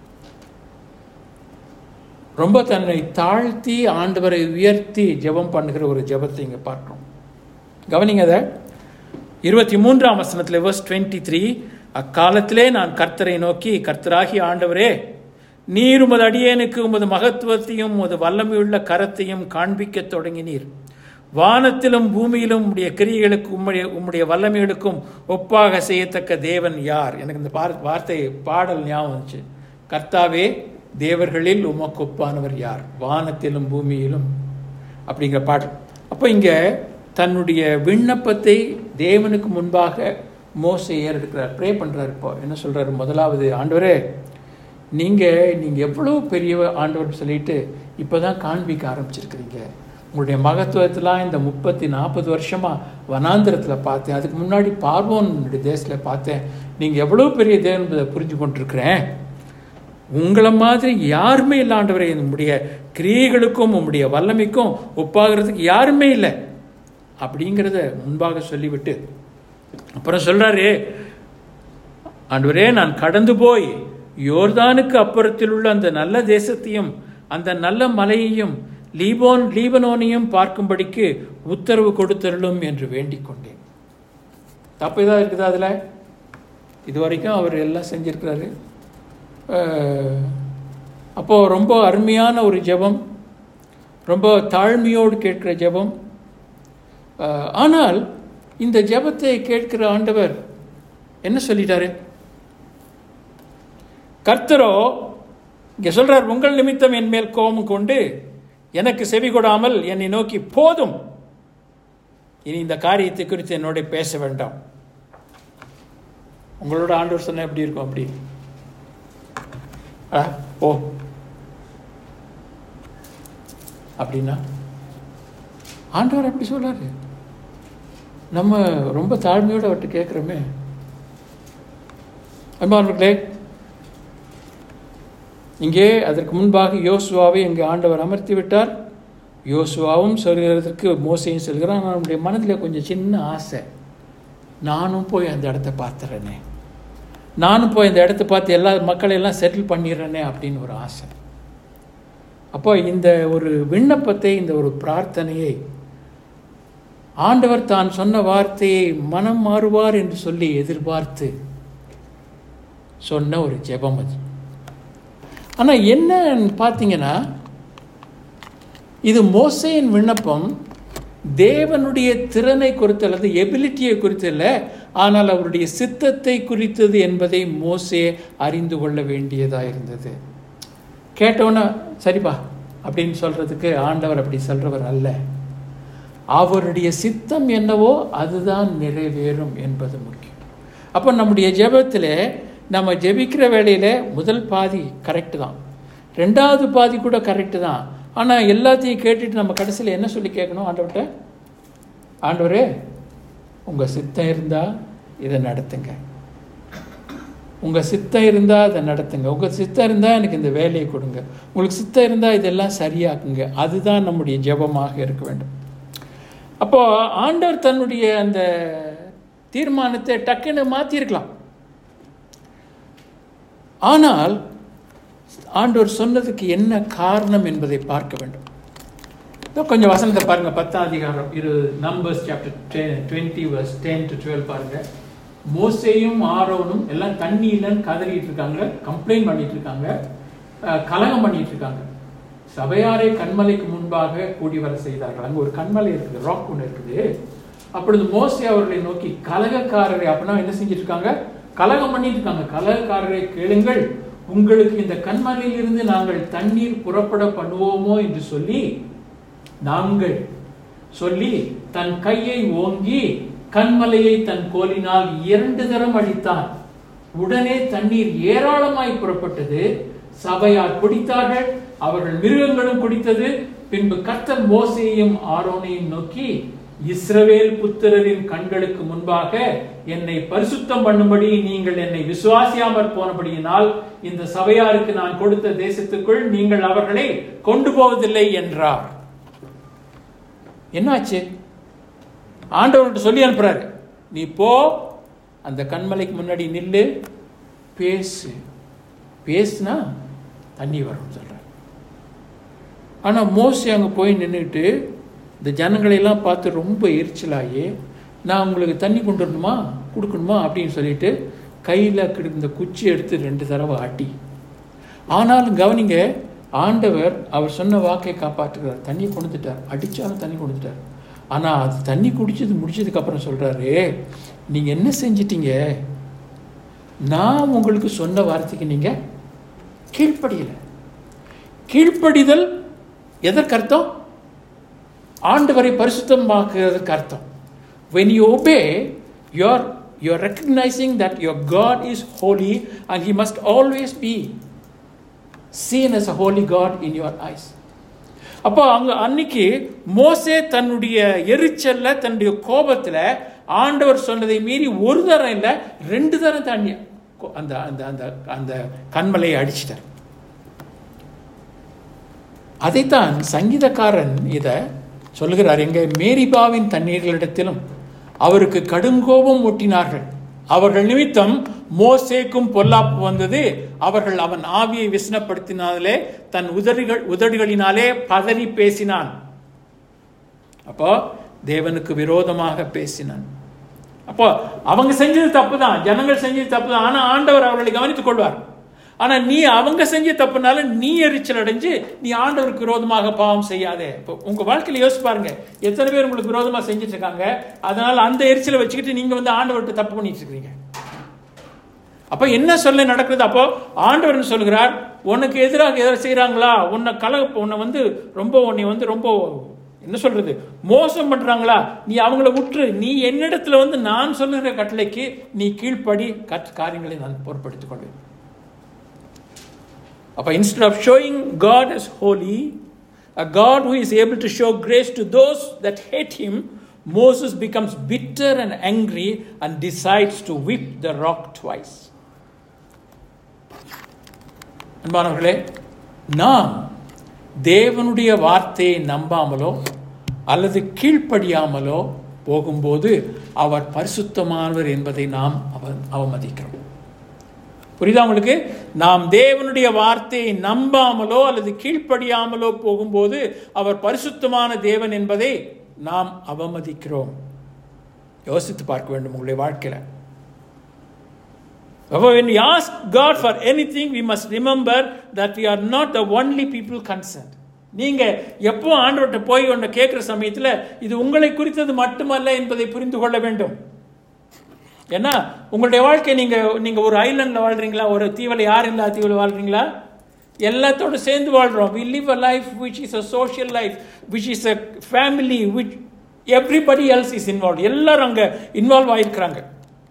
ரொம்ப தன்னை தாழ்த்தி ஆண்டவரை உயர்த்தி ஜெபம் பண்ணுகிற ஒரு ஜெபத்தை இங்கே பார்க்கிறோம் கவனிங்க அதை இருபத்தி மூன்றாம் வசனத்தில் verse டுவெண்ட்டி த்ரீ அக்காலத்திலே நான் கர்த்தரை நோக்கி கர்த்தராகி ஆண்டவரே நீர் உமது அடியேனுக்கு உமது மகத்துவத்தையும் உமது வல்லமையுள்ள கரத்தையும் காண்பிக்க தொடங்கினீர் வானத்திலும் பூமியிலும் உம்முடைய கிரியைகளுக்கு உம்முடைய உம்முடைய வல்லமைகளுக்கும் ஒப்பாக செய்யத்தக்க தேவன் யார் எனக்கு இந்த பார் வார்த்தை பாடல் ஞாபகம் வந்துச்சு கர்த்தாவே தேவர்களில் உமக்கு ஒப்பானவர் யார் வானத்திலும் பூமியிலும் அப்படிங்கிற பாடல் அப்போ இங்கே தன்னுடைய விண்ணப்பத்தை தேவனுக்கு முன்பாக மோசை ஏறெடுக்கிறார் ப்ரே பண்ணுறாரு இப்போ என்ன சொல்கிறாரு முதலாவது ஆண்டவரே நீங்கள் நீங்கள் எவ்வளோ பெரிய ஆண்டவர் சொல்லிட்டு இப்போ தான் காண்பிக்க ஆரம்பிச்சிருக்கிறீங்க உங்களுடைய மகத்துவத்தெலாம் இந்த முப்பத்தி நாற்பது வருஷமாக வனாந்திரத்தில் பார்த்தேன் அதுக்கு முன்னாடி பார்வோனுடைய தேசத்தில் பார்த்தேன் நீங்கள் எவ்வளோ பெரிய தேவன் என்பதை புரிஞ்சு கொண்டிருக்கிறேன் உங்களை மாதிரி யாருமே இல்லை ஆண்டவரே உம்முடைய கிரியைகளுக்கும் உம்முடைய வல்லமைக்கும் ஒப்பாகிறதுக்கு யாருமே இல்லை அப்படிங்கிறத முன்பாக சொல்லிவிட்டு அப்புறம் சொல்றாரு ஆண்டவரே நான் கடந்து போய் யோர்தானுக்கு அப்புறத்தில் உள்ள அந்த நல்ல தேசத்தையும் அந்த நல்ல மலையையும் லீபோன் லீபனோனையும் பார்க்கும்படிக்கு உத்தரவு கொடுத்தருளும் என்று வேண்டிக் கொண்டேன் தப்பு ஏதாவது இருக்குதா அதில் இது வரைக்கும் அவர் எல்லாம் செஞ்சிருக்கிறாரு அஹ், அப்போ ரொம்ப அருமையான ஒரு ஜெபம் ரொம்ப தாழ்மையோடு கேட்கிற ஜெபம் அஹ், ஆனால் இந்த ஜெபத்தை கேட்கிற ஆண்டவர் என்ன சொல்லிட்டாரு கர்த்தரோ இங்க சொல்றார் உங்கள் நிமித்தம் என் மேல் கோபம் கொண்டு எனக்கு செவி கொடாமல் என்னை நோக்கி போதும் இனி இந்த காரியத்தை குறித்து என்னோட பேச வேண்டாம் உங்களோட ஆண்டவர் சொன்னா எப்படி இருக்கும் அப்படி ஆ ஓ அப்படின்னா ஆண்டவர் அப்படி சொல்றாரு நம்ம ரொம்ப தாழ்மையோடு அவர்கிட்ட கேட்குறோமே அன்பானவர்களே இங்கே அதற்கு முன்பாக யோசுவாவை இங்கே ஆண்டவர் அமர்த்தி விட்டார் யோசுவாவும் சொல்கிறதற்கு மோசையும் சொல்கிறான் ஆனால் நம்முடைய மனதில் கொஞ்சம் சின்ன ஆசை நானும் போய் அந்த இடத்த பார்த்துறேனே நானும் போய் அந்த இடத்த பார்த்து எல்லா மக்களையெல்லாம் செட்டில் பண்ணிடுறேனே அப்படின்னு ஒரு ஆசை அப்போ இந்த ஒரு விண்ணப்பத்தை இந்த ஒரு பிரார்த்தனையை ஆண்டவர் தான் சொன்ன வார்த்தையை மனம் மாறுவார் என்று சொல்லி எதிர்பார்த்து சொன்ன ஒரு ஜெபம் அது ஆனால் என்னன்னு பார்த்தீங்கன்னா இது மோசையின் விண்ணப்பம் தேவனுடைய திறனை குறித்து அல்லது எபிலிட்டியை குறித்து இல்லை ஆனால் அவருடைய சித்தத்தை குறித்தது என்பதை மோசே அறிந்து கொள்ள வேண்டியதாக இருந்தது கேட்டோன்னா சரிப்பா அப்படின்னு சொல்றதுக்கு ஆண்டவர் அப்படி சொல்றவர் அல்ல அவருடைய சித்தம் என்னவோ அதுதான் நிறைவேறும் என்பது முக்கியம் அப்போ நம்முடைய ஜெபத்தில் நம்ம ஜெபிக்கிற வேளையில் முதல் பாதி கரெக்டு தான் ரெண்டாவது பாதி கூட கரெக்டு தான் ஆனால் எல்லாத்தையும் கேட்டுட்டு நம்ம கடைசியில் என்ன சொல்லி கேட்கணும் ஆண்டவர்கிட்ட ஆண்டவரே உங்கள் சித்தம் இருந்தால் இதை நடத்துங்க உங்கள் சித்தம் இருந்தால் அதை நடத்துங்க உங்கள் சித்தம் இருந்தால் எனக்கு இந்த வேலையை கொடுங்க உங்களுக்கு சித்தம் இருந்தால் இதெல்லாம் சரியாக்குங்க அதுதான் நம்முடைய ஜெபமாக இருக்க வேண்டும் அப்போ ஆண்டவர் தன்னுடைய அந்த தீர்மானத்தை டக்குன்னு மாற்றிருக்கலாம் ஆனால் ஆண்டவர் சொன்னதுக்கு என்ன காரணம் என்பதை பார்க்க வேண்டும் இதோ கொஞ்சம் வசனத்தை பாருங்க பத்தாம் அதிகாரம் இரு Numbers chapter twenty verse ten to twelve பாருங்க மோசேயும் ஆரோனும் எல்லாம் தண்ணி இல்லைன்னு கதறிட்டு இருக்காங்க கம்ப்ளைண்ட் பண்ணிட்டு இருக்காங்க அஹ், கலகம் பண்ணிட்டு இருக்காங்க சபையாரை கண்மலைக்கு முன்பாக கூடி வர செய்தார்கள் அங்க ஒரு கண்மலை இருக்குது ராக் ஒன்று இருக்குது அப்பொழுது மோசே அவர்களை நோக்கி கலகக்காரரை அப்படின்னா என்ன செஞ்சிட்டு இருக்காங்க கலகம் பண்ணிட்டு இருக்காங்க கலகக்காரரை கேளுங்கள் உங்களுக்கு இந்த கண்மலையிலிருந்து நாங்கள் தண்ணீர் புறப்பட பண்ணுவோமோ என்று சொல்லி நாங்கள் சொல்லி தன் கையை ஓங்கி கண்மலையை தன் கோலினால் இரண்டு தரம் அடித்தான் உடனே தண்ணீர் ஏராளமாய் புறப்பட்டது சபையார் குடித்தார்கள் அவர்கள் மிருகங்களும் குடித்தது பின்பு கர்த்தர் மோசேயும் ஆரோனையும் நோக்கி இஸ்ரவேல் புத்திரரின் கண்களுக்கு முன்பாக என்னை பரிசுத்தம் பண்ணும்படி நீங்கள் என்னை விசுவாசியாமற் போனபடியினால் இந்த சபையாருக்கு நான் கொடுத்த தேசத்துக்குள் நீங்கள் அவர்களை கொண்டு போவதில்லை என்றார் என்னாச்சு ஆண்டவர்கிட்ட சொல்லி அனுப்புறாரு நீ போ அந்த கண்மலைக்கு முன்னாடி நில்லு பேசு பேசுனா தண்ணி வரும் சொல்றார் ஆனா மோசே அங்க போய் நின்றுட்டு இந்த ஜனங்களை எல்லாம் பார்த்து ரொம்ப எரிச்சலாகி நான் உங்களுக்கு தண்ணி கொண்டு வரணுமா கொடுக்கணுமா அப்படின்னு சொல்லிட்டு கையில் இந்த குச்சி எடுத்து ரெண்டு தடவை ஆட்டி ஆனாலும் கவனிங்க ஆண்டவர் அவர் சொன்ன வாக்கை காப்பாற்றுகிறார் தண்ணி கொடுத்துட்டார் அடிச்சாலும் தண்ணி கொடுத்துட்டார் ஆனா அது தண்ணி குடிச்சது முடிச்சதுக்கு அப்புறம் சொல்றாரு நீங்க என்ன செஞ்சிட்டீங்க நான் உங்களுக்கு சொன்ன வார்த்தைக்கு நீங்க கீழ்ப்படியல கீழ்ப்படிதல் எதற்கு அர்த்தம் ஆண்டவரை பரிசுத்தமாக்குறதுக்கு அர்த்தம் when you obey you're you're recognizing that your god is holy and he must always be seen as a holy god in your eyes அப்போ அங்க அன்னைக்கு மோசே தன்னுடைய எரிச்சல்ல தன்னுடைய கோபத்துல ஆண்டவர் சொன்னதை மீறி ஒரு தரம் இல்லை ரெண்டு தரம் தாண்டி அந்த அந்த அந்த அந்த கண்மலையை அடிச்சிட்டார் அதைத்தான் சங்கீதக்காரன் இத சொல்லுகிறார் எங்க மேரிபாவின் தண்ணீர்களிடத்திலும் அவருக்கு கடுங்கோபம் ஒட்டினார்கள் அவர்கள் நிமித்தம் மோசேக்கும் பொல்லாப்பு வந்தது அவர்கள் அவன் ஆவியை விசனப்படுத்தினாலே தன் உதடுகள் உதடுகளினாலே பதறி பேசினான் அப்போ தேவனுக்கு விரோதமாக பேசினான் அப்போ அவங்க செஞ்சது தப்பு தான் ஜனங்கள் செஞ்சது தப்பு தான் ஆனா ஆண்டவர் அவர்களை கவனித்துக் கொள்வார் ஆனா நீ அவங்க செஞ்ச தப்புனால நீ எரிச்சல் அடைஞ்சு நீ ஆண்டவருக்கு விரோதமாக பாவம் செய்யாதே இப்போ உங்க வாழ்க்கையில யோசிச்சு பாருங்க எத்தனை பேர் உங்களுக்கு விரோதமா செஞ்சுட்டு இருக்காங்க அதனால அந்த எரிச்சலை வச்சுக்கிட்டு நீங்க வந்து ஆண்டவர்கிட்ட தப்பு பண்ணிட்டு இருக்கீங்க அப்ப என்ன சொல்ல நடக்குது அப்போ ஆண்டவர் சொல்கிறார் உனக்கு எதிராக எதிராக செய்யறாங்களா உன்னை கல உன்னை வந்து ரொம்ப உன்னை வந்து ரொம்ப என்ன சொல்றது மோசம் பண்றாங்களா நீ அவங்கள விட்டுரு நீ என்னிடத்துல வந்து நான் சொல்லுகிற கட்டளைக்கு நீ கீழ்ப்படி கற்ற காரியங்களை நான் பொருட்படுத்திக் கொள்வேன் அப்ப instead of showing God as holy, a God who is able to show grace to those that hate him, Moses becomes bitter and angry and decides to whip the rock twice. அன்பானவர்களே நாம் தேவனுடைய வார்த்தையை நம்பாமலோ அல்லது கீழ்ப்படியாமலோ போகும்போது அவர் பரிசுத்தமானவர் என்பதை நாம் அவ- அவமதிக்கிறோம் புரியுதா உங்களுக்கு நாம் தேவனுடைய வார்த்தையை நம்பாமலோ அல்லது கீழ்ப்படியாமலோ போகும்போது அவர் பரிசுத்தமான தேவன் என்பதை நாம் அவமதிக்கிறோம் யோசித்து பார்க்க வேண்டும் உங்களுடைய வாழ்க்கையில Therefore, when we ask God for anything, we must remember that we are not the only people concerned. நீங்க எப்போ ஆண்டவர்கிட்ட போய் ஒன்று கேட்குற சமயத்தில் இது உங்களை குறித்தது மட்டுமல்ல என்பதை புரிந்து கொள்ள வேண்டும் ஏன்னா உங்களுடைய வாழ்க்கை நீங்க நீங்க ஒரு ஐலண்ட்ல வாழ்றீங்களா ஒரு தீவில் யாரும் இல்லாத தீவில் வாழ்றீங்களா எல்லாத்தோட சேர்ந்து வாழ்றோம் we live a life which is a social life which is a family which everybody else is involve எல்லாரும் அங்க இன்வால்வ் ஆயிருக்கிறாங்க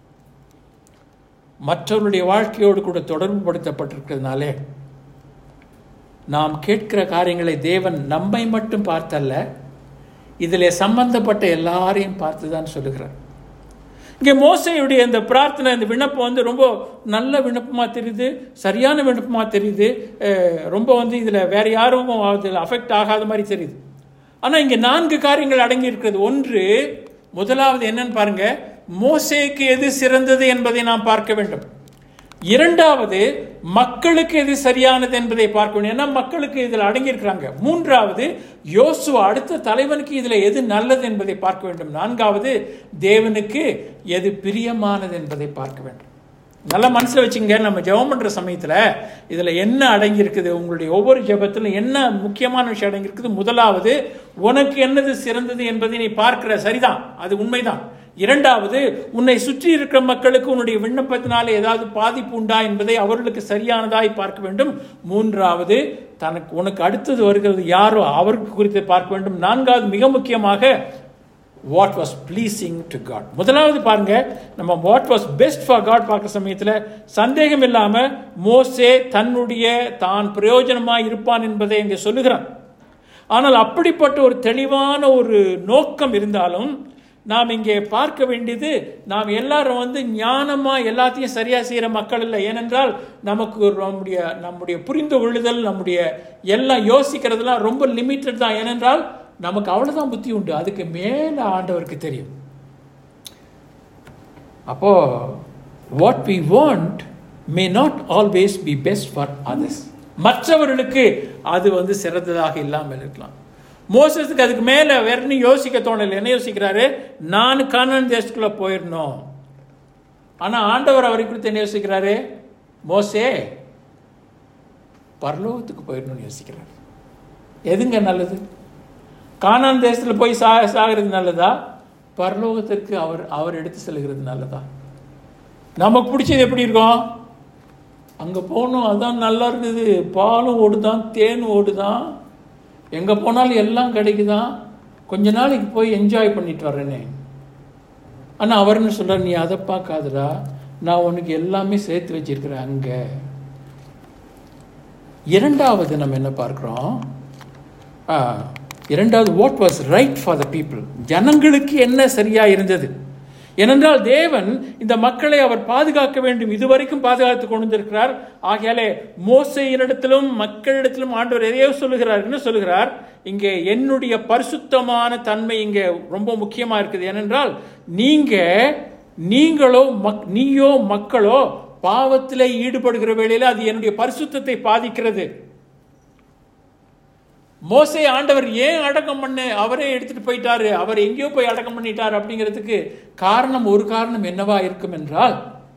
மற்றவருடைய வாழ்க்கையோடு கூட தொடர்பு படுத்தப்பட்டிருக்கிறதுனாலே நாம் கேட்கிற காரியங்களை தேவன் நம்மை மட்டும் பார்த்தல்ல இதில் சம்பந்தப்பட்ட எல்லாரையும் பார்த்து தான் சொல்லுகிறார் இங்கே மோசையுடைய இந்த பிரார்த்தனை இந்த விண்ணப்பம் வந்து ரொம்ப நல்ல விண்ணப்பமாக தெரியுது சரியான விண்ணப்பமாக தெரியுது அஹ் ரொம்ப வந்து இதில் வேற யாரும் அதில் அஃபெக்ட் ஆகாத மாதிரி தெரியுது ஆனால் இங்கே நான்கு காரியங்கள் அடங்கி இருக்கிறது ஒன்று முதலாவது என்னன்னு பாருங்க மோசேக்கு எது சிறந்தது என்பதை நாம் பார்க்க வேண்டும் இரண்டாவது மக்களுக்கு எது சரியானது என்பதை பார்க்க வேண்டும் ஏன்னா மக்களுக்கு இதில் அடங்கியிருக்கிறாங்க மூன்றாவது யோசுவா அடுத்த தலைவனுக்கு இதில் எது நல்லது என்பதை பார்க்க வேண்டும் நான்காவது தேவனுக்கு எது பிரியமானது என்பதை பார்க்க வேண்டும் நல்லா மனசில் வச்சுங்க நம்ம ஜெபம் பண்ணுற சமயத்தில் இதில் என்ன அடங்கி இருக்குது உங்களுடைய ஒவ்வொரு ஜெபத்திலும் என்ன முக்கியமான விஷயம் அடங்கி இருக்குது முதலாவது உனக்கு என்னது சிறந்தது என்பதை நீ பார்க்கிற சரிதான் அது உண்மைதான் இரண்டாவது உன்னை சுற்றி இருக்கிற மக்களுக்கு உன்னுடைய விண்ணப்பத்தினால ஏதாவது பாதிப்பு உண்டா என்பதை அவர்களுக்கு சரியானதாய் பார்க்க வேண்டும் மூன்றாவது தனக்கு உனக்கு அடுத்தது வருகிறது யாரோ அவருக்கு குறித்து பார்க்க வேண்டும் நான்காவது மிக முக்கியமாக what was pleasing to God முதலாவது பாருங்க நம்ம what was best for God பார்க்குற சமயத்தில் சந்தேகம் இல்லாமல் மோசே தன்னுடைய தான் பிரயோஜனமாக இருப்பான் என்பதை இங்கே சொல்லுகிறான் ஆனால் அப்படிப்பட்ட ஒரு தெளிவான ஒரு நோக்கம் இருந்தாலும் நாம் இங்கே பார்க்க வேண்டியது நாம் எல்லாரும் வந்து ஞானமாக எல்லாத்தையும் சரியாக செய்கிற மக்கள் இல்லை ஏனென்றால் நமக்கு ஒரு நம்முடைய நம்முடைய புரிந்து கொள்ளுதல் நம்முடைய எல்லாம் யோசிக்கிறதுலாம் ரொம்ப லிமிட்டட் தான் ஏனென்றால் நமக்கு அவ்வளோதான் புத்தி உண்டு அதுக்கு மேலே ஆண்டவருக்கு தெரியும் அப்போ what we want may not always be best for others மற்றவர்களுக்கு அது வந்து சிறந்ததாக இல்லாமல் இருக்கலாம் மோசத்துக்கு அதுக்கு மேலே வேறு யோசிக்க தோணலை என்ன யோசிக்கிறாரு நான் கானன் தேசத்துக்குள்ள போயிடணும் ஆனால் ஆண்டவர் அவரை குறித்து என்ன யோசிக்கிறாரு மோசே பரலோகத்துக்கு போயிடணும்னு யோசிக்கிறார் எதுங்க நல்லது கானான் தேசத்தில் போய் சா சாகிறது நல்லதா பரலோகத்திற்கு அவர் அவர் எடுத்து செல்கிறது நல்லதா நமக்கு பிடிச்சது எப்படி இருக்கும் அங்கே போகணும் அதான் நல்லா இருக்குது பாலும் ஓடுதான் தேன் ஓடுதான் எங்கே போனாலும் எல்லாம் கிடைக்குதான் கொஞ்ச நாளைக்கு போய் என்ஜாய் பண்ணிட்டு வரேனே ஆனால் அவர் என்ன சொல்கிறார் நீ அதை பார்க்காதடா நான் உனக்கு எல்லாமே சேர்த்து வச்சிருக்கிறேன் அங்கே இரண்டாவது நம்ம என்ன பார்க்குறோம் இரண்டாவது what was right for the people ஜனங்களுக்கு என்ன சரியாக இருந்தது ஏனென்றால் தேவன் இந்த மக்களை அவர் பாதுகாக்க வேண்டும் இதுவரைக்கும் பாதுகாத்து கொண்டிருக்கிறார் ஆகையாலே மோசையினிடத்திலும் மக்களிடத்திலும் ஆண்டவர் எதையோ சொல்லுகிறார் என்ன சொல்லுகிறார் இங்கே என்னுடைய பரிசுத்தமான தன்மை இங்கே ரொம்ப முக்கியமாக இருக்குது ஏனென்றால் நீங்க நீங்களோ மக் நீயோ மக்களோ பாவத்தில் ஈடுபடுகிற வேளையில் அது என்னுடைய பரிசுத்தத்தை பாதிக்கிறது மோசை ஆண்டவர் ஏன் அடக்கம் பண்ண அவரே எடுத்துட்டு போயிட்டாரு அவர் எங்கேயோ போய் அடக்கம் பண்ணிட்டார் அப்படிங்கிறதுக்கு காரணம் ஒரு காரணம் என்னவா இருக்கும் என்றால்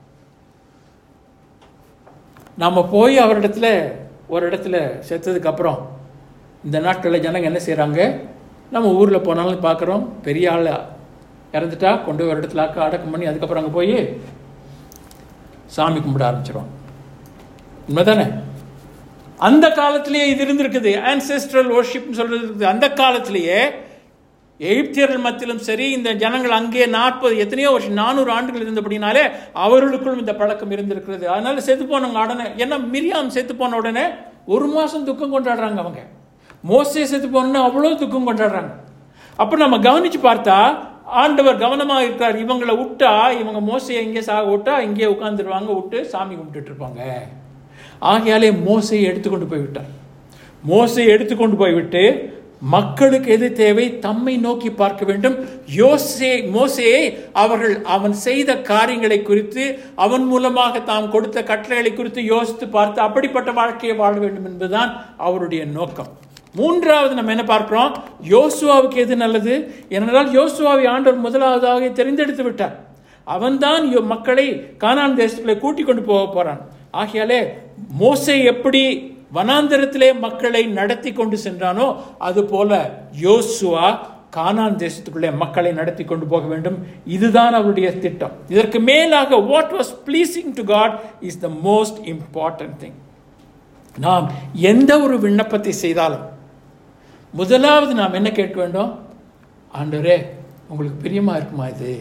நாம போய் அவரிடத்துல ஒரு இடத்துல செத்ததுக்கு அப்புறம் இந்த நாட்களில் ஜனங்க என்ன செய்கிறாங்க நம்ம ஊரில் போனாலும் பார்க்குறோம் பெரிய ஆள் இறந்துட்டா கொண்டு ஒரு இடத்துல அக்கா அடக்கம் பண்ணி அதுக்கப்புறம் அங்கே போய் சாமி கும்பிட ஆரம்பிச்சிடும் உண்மைதானே அந்த காலத்திலேயே இது இருந்திருக்குது ஆன்செஸ்ட்ரல் ஒர்ஷிப்னு சொல்றது இருக்குது அந்த காலத்திலேயே எகிப்தியர்கள் மத்தியிலும் சரி இந்த ஜனங்கள் அங்கே நாற்பது எத்தனையோ வருஷம் நானூறு ஆண்டுகள் இருந்தபடினாலே அவர்களுக்குள்ளும் இந்த பழக்கம் இருந்திருக்கிறது அதனால செத்து போனவங்க உடனே ஏன்னா மிரியாம் செத்து போன உடனே ஒரு மாதம் துக்கம் கொண்டாடுறாங்க அவங்க மோசே செத்து போனோன்னா அவ்வளோ துக்கம் கொண்டாடுறாங்க அப்போ நம்ம கவனிச்சு பார்த்தா ஆண்டவர் கவனமாக இருக்கார் இவங்களை விட்டா இவங்க மோசையை இங்கே சாக விட்டா இங்கே உட்காந்துருவாங்க விட்டு சாமி கும்பிட்டுட்டு இருப்பாங்க ஆகையாலே மோசையை எடுத்துக்கொண்டு போய்விட்டார் மோசையை எடுத்துக்கொண்டு போய்விட்டு மக்களுக்கு எது தேவை தம்மை நோக்கி பார்க்க வேண்டும் யோசே மோசையை அவர்கள் அவன் செய்த காரியங்களை குறித்து அவன் மூலமாக தாம் கொடுத்த கட்டளைகளை குறித்து யோசித்து பார்த்து அப்படிப்பட்ட வாழ்க்கையை வாழ வேண்டும் என்பதுதான் அவருடைய நோக்கம் மூன்றாவது நம்ம என்ன பார்க்கிறோம் யோசுவாவுக்கு எது நல்லது ஏனென்றால் யோசுவாவை ஆண்டவர் முதலாவதாக தெரிந்தெடுத்து விட்டார் அவன்தான் மக்களை கானான் தேசத்துல கூட்டிக் கொண்டு போக போறான் ஆகையாலே மோசை எப்படி வனாந்தரத்திலே மக்களை நடத்தி கொண்டு சென்றானோ அது போல யோசுவா கானான் தேசத்துக்குள்ளே மக்களை நடத்தி கொண்டு போக வேண்டும் இதுதான் அவருடைய திட்டம் இதற்கு மேலாக what was pleasing to God is the most important thing நாம் எந்த ஒரு விண்ணப்பத்தை செய்தாலும் முதலாவது நாம் என்ன கேட்க வேண்டும் ஆண்டவரே உங்களுக்கு பிரியமா இருக்குமா இது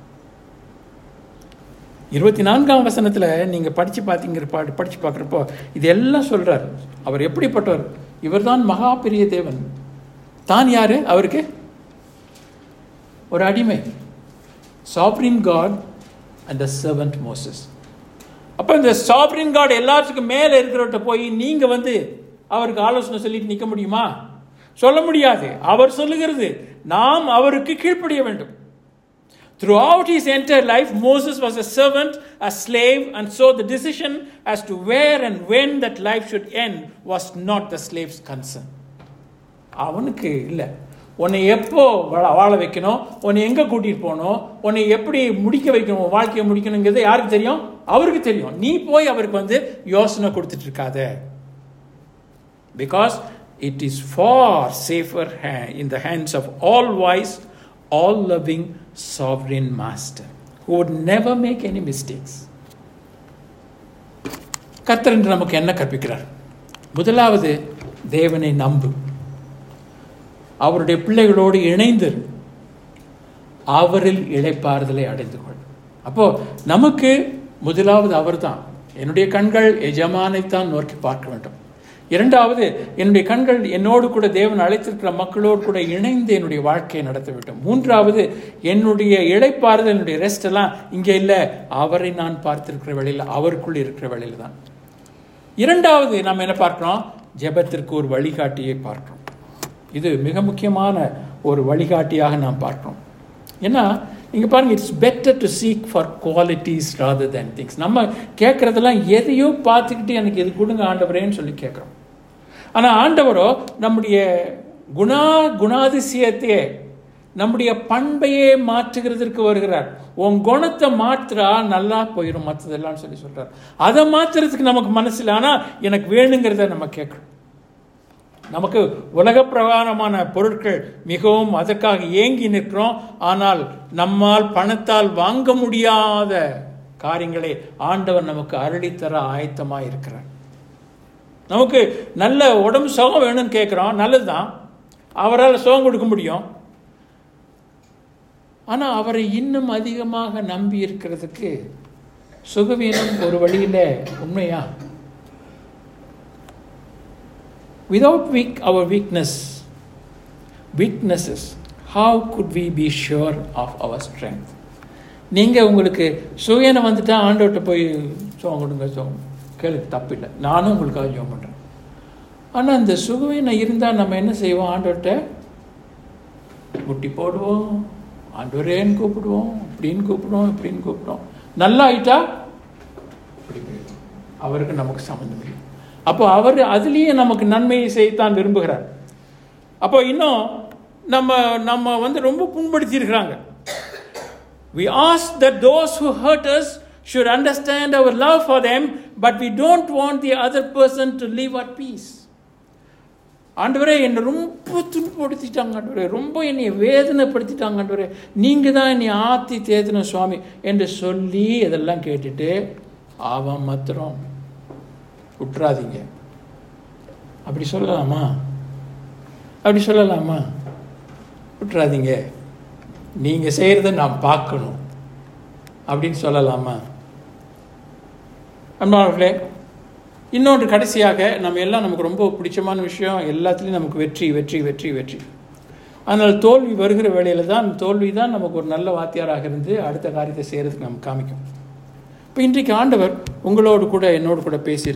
இருபத்தி நான்காம் வசனத்தில் நீங்கள் படித்து பார்த்தீங்கிற பாட்டு படித்து பார்க்குறப்போ இது எல்லாம் சொல்கிறார் அவர் எப்படிப்பட்டவர் இவர்தான் மகா பெரிய தேவன் தான் யார் அவருக்கு ஒரு அடிமை sovereign God and the servant Moses அப்போ இந்த சாப்ரின் காட் எல்லாத்துக்கும் மேலே இருக்கிறவர்கிட்ட போய் நீங்கள் வந்து அவருக்கு ஆலோசனை சொல்லிட்டு நிற்க முடியுமா சொல்ல முடியாது அவர் சொல்லுகிறது நாம் அவருக்கு கீழ்ப்படிய வேண்டும் Throughout his entire life, Moses was a servant, a slave, and so the decision as to where and when that life should end was not the slave's concern. அவனுக்கு இல்லை உன்னை எப்போ வாழ வாழ வைக்கணும் உன்னை எங்கே கூட்டிகிட்டு போகணும் உன்னை எப்படி முடிக்க வைக்கணும் உன் வாழ்க்கையை முடிக்கணுங்கிறது யாருக்கு தெரியும் அவருக்கு தெரியும் நீ போய் அவருக்கு வந்து யோசனை கொடுத்துட்டு இருக்காத because it is far safer in the hands of all wise all loving sovereign master who would never make any mistakes கர்த்தர் என்று நமக்கு என்ன கற்பிக்கிறார் முதலாவது தேவனை நம்பு அவருடைய பிள்ளைகளோடு இணைந்து அவரில் இழைப்பாறுதலை அடைந்து கொள் அப்போ நமக்கு முதலாவது அவர்தான் என்னுடைய கண்கள் எஜமானைத்தான் நோக்கி பார்க்க வேண்டும் இரண்டாவது என்னுடைய கண்கள் என்னோடு கூட தேவன் அழைத்திருக்கிற மக்களோடு கூட இணைந்து என்னுடைய வாழ்க்கையை நடத்த வேண்டும் மூன்றாவது என்னுடைய இழைப்பாறுதல் என்னுடைய ரெஸ்ட் எல்லாம் இங்கே இல்லை அவரை நான் பார்த்திருக்கிற வேளையில் அவருக்குள் இருக்கிற வேளையில் தான் இரண்டாவது நாம் என்ன பார்க்கிறோம் ஜெபத்திற்கு ஒரு வழிகாட்டியை பார்க்கிறோம் இது மிக முக்கியமான ஒரு வழிகாட்டியாக நாம் பார்க்கிறோம் ஏன்னா இங்கே பாருங்க it's better to seek for qualities rather than things நம்ம கேட்குறதெல்லாம் எதையோ பார்த்துக்கிட்டு எனக்கு இது கொடுங்க ஆண்டவரேன்னு சொல்லி கேட்குறோம் ஆனால் ஆண்டவரோ நம்முடைய குணா குணாதிசயத்தையே நம்முடைய பண்பையே மாற்றுகிறதற்கு வருகிறார் உன் குணத்தை மாற்றுறா நல்லா போயிடும் மற்றதெல்லாம் சொல்லி சொல்கிறார் அதை மாற்றுறதுக்கு நமக்கு மனசில் ஆனால் எனக்கு வேணுங்கிறத நம்ம கேட்குறோம் நமக்கு உலக பிரகாரமான பொருட்கள் மிகவும் அதற்காக ஏங்கி நிற்கிறோம் ஆனால் நம்மால் பணத்தால் வாங்க முடியாத காரியங்களை ஆண்டவர் நமக்கு அருளித்தர ஆயத்தமாக இருக்கிறார் நமக்கு நல்ல உடம்பு சுகம் வேணும்னு கேட்குறோம் நல்லதுதான் அவரால் சுகம் கொடுக்க முடியும் ஆனால் அவரை இன்னும் அதிகமாக நம்பி இருக்கிறதுக்கு சுகவீனம் ஒரு வழியில் உண்மையா without weak, our weakness, weaknesses, how could we be sure of our strength? நீங்கள் உங்களுக்கு சுயனை வந்துட்டா ஆண்டவர்கிட்ட போய் சோகம் கொடுங்க சோகம் கேளுக்கு தப்பில்லை நானும் உங்களுக்காக ஜோம் பண்ணுறேன் ஆனால் இந்த சுகவீனை இருந்தால் நம்ம என்ன செய்வோம் ஆண்டவர்கிட்ட முட்டி போடுவோம் ஆண்டவரேன்னு கூப்பிடுவோம் இப்படின்னு கூப்பிடுவோம் இப்படின்னு கூப்பிடுவோம் நல்லா ஆயிட்டா இப்படி போயிடும் அவருக்கு நமக்கு சம்மந்தம் இல்லை அப்போ அவர் அதுலேயே நமக்கு நன்மையை செய்யத்தான் விரும்புகிறார் அப்போ இன்னும் நம்ம நம்ம வந்து ரொம்ப புண்படுத்தியிருக்கிறாங்க we ask that those who hurt us should understand our love for them but we don't want the other person to live at peace ஆண்டவரே என்னை ரொம்ப துன்பப்படுத்திட்டாங்க ஆண்டவரே ரொம்ப என்னை வேதனைப்படுத்திட்டாங்க ஆண்டவரே நீங்கள் தான் என்னை ஆத்தி தேத்தின சுவாமி என்று சொல்லி இதெல்லாம் கேட்டுட்டு அவன் மாத்திரம் விட்டுறாதீங்க அப்படி சொல்லலாமா அப்படி சொல்லலாமா விட்டுறாதீங்க நீங்கள் செய்கிறத நான் பார்க்கணும் அப்படின்னு சொல்லலாமா அன்பானவர்களே இன்னொன்று கடைசியாக நம்ம எல்லாம் நமக்கு ரொம்ப பிடிச்சமான விஷயம் எல்லாத்துலேயும் நமக்கு வெற்றி வெற்றி வெற்றி வெற்றி அதனால் தோல்வி வருகிற வேளையில் தான் தோல்வி தான் நமக்கு ஒரு நல்ல வாத்தியாராக இருந்து அடுத்த காரியத்தை செய்கிறதுக்கு நமக்கு காமிக்கும் இப்போ இன்றைக்கு ஆண்டவர் உங்களோடு கூட என்னோடு கூட பேசி